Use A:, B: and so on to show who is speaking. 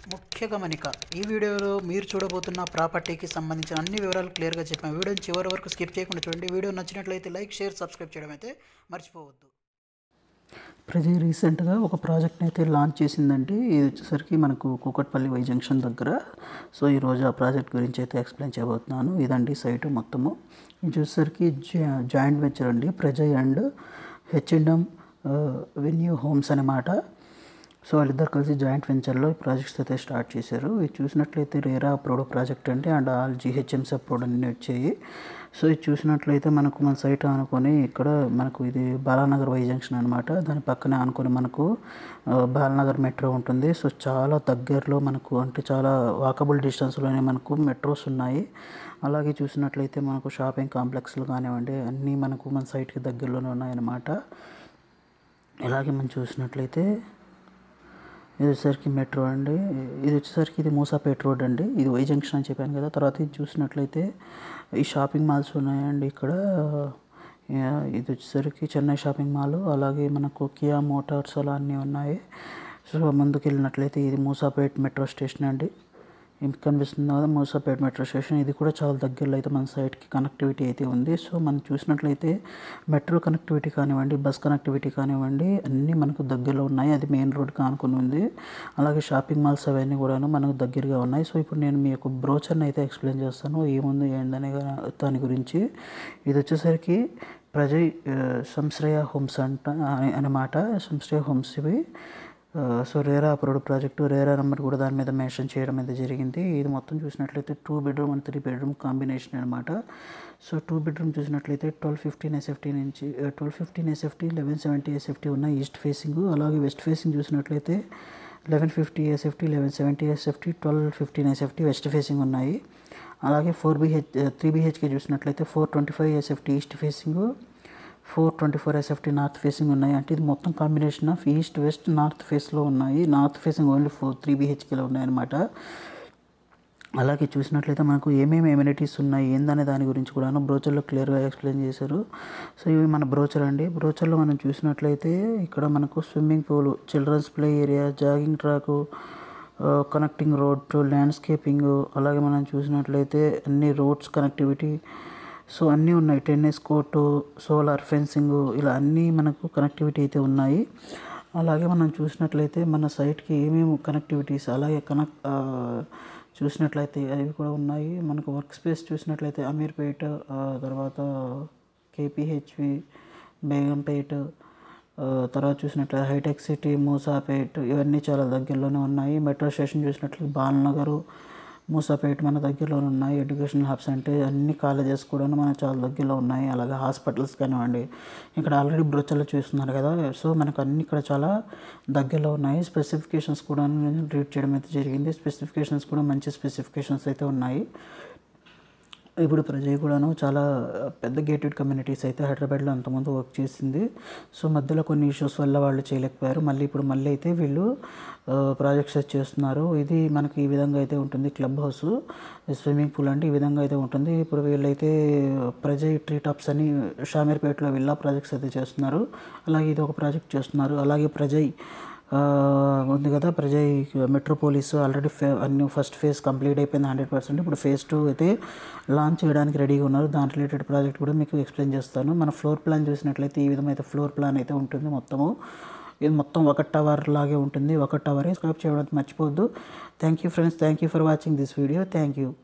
A: ముఖ్య గమనిక ఈ వీడియోలో మీరు చూడబోతున్న ప్రాపర్టీకి సంబంధించిన అన్ని వివరాలు క్లియర్గా చెప్పాము వీడియోని చివరి వరకు స్కిప్ చేయకుండా చూడండి వీడియో నచ్చినట్లయితే లైక్ షేర్ సబ్స్క్రైబ్ చేయడం అయితే మర్చిపోవద్దు ప్రజెంట్ రీసెంట్గా ఒక ప్రాజెక్ట్ని అయితే లాంచ్ చేసిందండి ఇది వచ్చేసరికి మనకు కూకట్పల్లి వై జంక్షన్ దగ్గర సో ఈరోజు ఆ ప్రాజెక్ట్ గురించి అయితే ఎక్స్ప్లెయిన్ చేయబోతున్నాను ఇదండి సైటు మొత్తము ఇది వచ్చేసరికి జా- జాయింట్ వెంచర్ అండి ప్రజయ్ అండ్ హెచ్ఎండ్ఎం వెన్యూ హోమ్స్ అనమాట సో వాళ్ళిద్దరు కలిసి జాయింట్ వెంచర్లో ఈ ప్రాజెక్ట్స్ అయితే స్టార్ట్ చేశారు ఇది చూసినట్లయితే రేరా అప్రూవ్డ్ ప్రాజెక్ట్ అండి అండ్ ఆల్ జిహెచ్ఎంస్ అప్రూవ్డ్ అన్నీ వచ్చాయి సో ఇది చూసినట్లయితే మనకు మన సైట్ అనుకొని ఇక్కడ మనకు ఇది బాలానగర్ వై జంక్షన్ అనమాట దాని పక్కనే అనుకొని మనకు ఆ, బాలానగర్ మెట్రో ఉంటుంది సో చాలా దగ్గరలో మనకు అంటే చాలా వాకబుల్ డిస్టెన్స్లోనే మనకు మెట్రోస్ ఉన్నాయి అలాగే చూసినట్లయితే మనకు షాపింగ్ కాంప్లెక్స్లు కానివ్వండి అన్నీ మనకు మన సైట్కి దగ్గరలోనే ఉన్నాయన్నమాట ఇలాగే మనం చూసినట్లయితే ఇది వచ్చేసరికి మెట్రో అండి ఇది వచ్చేసరికి ఇది మూసాపేట రోడ్ అండి ఇది వై జంక్షన్ అని చెప్పాను కదా తర్వాత ఇది చూసినట్లయితే ఈ షాపింగ్ మాల్స్ ఉన్నాయండి ఇక్కడ ఆ, ఇది వచ్చేసరికి చెన్నై షాపింగ్ మాల్ అలాగే మనకు కియా మోటార్స్ అలా అన్నీ ఉన్నాయి సో ముందుకు వెళ్ళినట్లయితే ఇది మూసాపేట్ మెట్రో స్టేషన్ అండి ఇంక కనిపిస్తుంది కదా మూసాపేట మెట్రో స్టేషన్ ఇది కూడా చాలా దగ్గరలో అయితే మన సైట్కి కనెక్టివిటీ అయితే ఉంది సో మనం చూసినట్లయితే మెట్రో కనెక్టివిటీ కానివ్వండి బస్ కనెక్టివిటీ కానివ్వండి అన్నీ మనకు దగ్గరలో ఉన్నాయి అది మెయిన్ రోడ్ కానుకొని ఉంది అలాగే షాపింగ్ మాల్స్ అవన్నీ కూడాను మనకు దగ్గరగా ఉన్నాయి సో ఇప్పుడు నేను మీ యొక్క బ్రోచర్ని అయితే ఎక్స్ప్లెయిన్ చేస్తాను ఏముంది ఏందనే గా- దాని గురించి ఇది వచ్చేసరికి ప్రజయ్ ఆ, సంశ్రయ హోమ్స్ అంట అని- అనమాట సంశ్రయ హోమ్స్ ఇవి ఆ, so RERA approved project RERA number కూడా దాని మీద మెన్షన్ చేయడం అయితే జరిగింది ఇది మొత్తం చూసినట్లయితే two bedroom and three bedroom combination అనమాట సో టూ బెడ్రూమ్ చూసినట్లయితే ట్వెల్వ్ ఫిఫ్టీన్ ఎస్ఎఫ్టీ నుంచి twelve fifteen SFT eleven seventy SFT ఉన్నాయి ఈస్ట్ ఫేసింగ్ అలాగే వెస్ట్ ఫేసింగ్ చూసినట్లయితే eleven fifty SFT eleven seventy SFT twelve fifteen SFT west facing ఉన్నాయి అలాగే four BH three BHK చూసినట్లయితే four twenty five SFT east facing four twenty four SFT north facing ఉన్నాయి అంటే ఇది మొత్తం combination of east west north ఫేస్లో ఉన్నాయి north facing only four three బీహెచ్కేలో ఉన్నాయన్నమాట అలాగే చూసినట్లయితే మనకు ఏమేమి ఎమ్యూనిటీస్ ఉన్నాయి ఏందనే దాని గురించి కూడాను బ్రోచర్లో క్లియర్గా ఎక్స్ప్లెయిన్ చేశారు సో ఇవి మన బ్రోచర్ అండి బ్రోచర్లో మనం చూసినట్లయితే ఇక్కడ మనకు swimming pool children's play area jogging track connecting road to landscaping అలాగే మనం చూసినట్లయితే అన్ని రోడ్స్ కనెక్టివిటీ సో అన్నీ ఉన్నాయి టెన్నిస్ కోర్టు సోలార్ ఫెన్సింగ్ ఇలా అన్నీ మనకు కనెక్టివిటీ అయితే ఉన్నాయి అలాగే మనం చూసినట్లయితే మన సైట్కి ఏమేమి కనెక్టివిటీస్ అలాగే కనెక్ట్ చూసినట్లయితే అవి కూడా ఉన్నాయి మనకు వర్క్ స్పేస్ చూసినట్లయితే అమీర్పేట ఆ, తర్వాత కేపీహెచ్వి బేగంపేట ఆ, తర్వాత చూసినట్లయితే హైటెక్ సిటీ మూసాపేట్ ఇవన్నీ చాలా దగ్గరలోనే ఉన్నాయి మెట్రో స్టేషన్ చూసినట్లయితే బాలనగరు మూసాపేట మన దగ్గరలోనే ఉన్నాయి ఎడ్యుకేషనల్ హబ్స్ అంటే అన్ని కాలేజెస్ కూడా మన చాలా దగ్గరలో ఉన్నాయి అలాగే హాస్పిటల్స్ కానివ్వండి ఇక్కడ ఆల్రెడీ బ్రోచర్లో చూస్తున్నారు కదా సో మనకు అన్ని ఇక్కడ చాలా దగ్గరలో ఉన్నాయి స్పెసిఫికేషన్స్ కూడా నేను రీడ్ చేయడం అయితే జరిగింది స్పెసిఫికేషన్స్ కూడా మంచి స్పెసిఫికేషన్స్ అయితే ఉన్నాయి ఇప్పుడు ప్రజలు కూడాను చాలా పెద్ద గేటెడ్ కమ్యూనిటీస్ అయితే హైదరాబాద్లో అంతకుముందు వర్క్ చేసింది సో మధ్యలో కొన్ని ఇష్యూస్ వల్ల వాళ్ళు చేయలేకపోయారు మళ్ళీ ఇప్పుడు మళ్ళీ అయితే వీళ్ళు ప్రాజెక్ట్స్ అయితే చేస్తున్నారు ఇది మనకి ఈ విధంగా అయితే ఉంటుంది క్లబ్ హౌస్ స్విమ్మింగ్ పూల్ అంటే ఈ విధంగా అయితే ఉంటుంది ఇప్పుడు వీళ్ళైతే ప్రజయ్ ట్రీ టాప్స్ అని షామీర్పేటలో విల్లా ప్రాజెక్ట్స్ అయితే చేస్తున్నారు అలాగే ఇది ఒక ప్రాజెక్ట్ చేస్తున్నారు అలాగే ప్రజయ్ ఆ, ఉంది కదా ప్రజయ్ మెట్రోపోలిస్ ఆల్రెడీ ఫే అన్ని ఫస్ట్ ఫేజ్ కంప్లీట్ అయిపోయింది హండ్రెడ్ పర్సెంట్ ఇప్పుడు ఫేజ్ టూ అయితే లాంచ్ చేయడానికి రెడీగా ఉన్నారు దాని రిలేటెడ్ ప్రాజెక్ట్ కూడా మీకు ఎక్స్ప్లెయిన్ చేస్తాను మన ఫ్లోర్ ప్లాన్ చూసినట్లయితే ఈ విధమైతే ఫ్లోర్ ప్లాన్ అయితే ఉంటుంది మొత్తము ఇది మొత్తం ఒక టవర్ లాగే ఉంటుంది ఒక టవరే స్క్రైబ్ చేయడానికి మర్చిపోవద్దు thank you friends thank you for watching this video thank you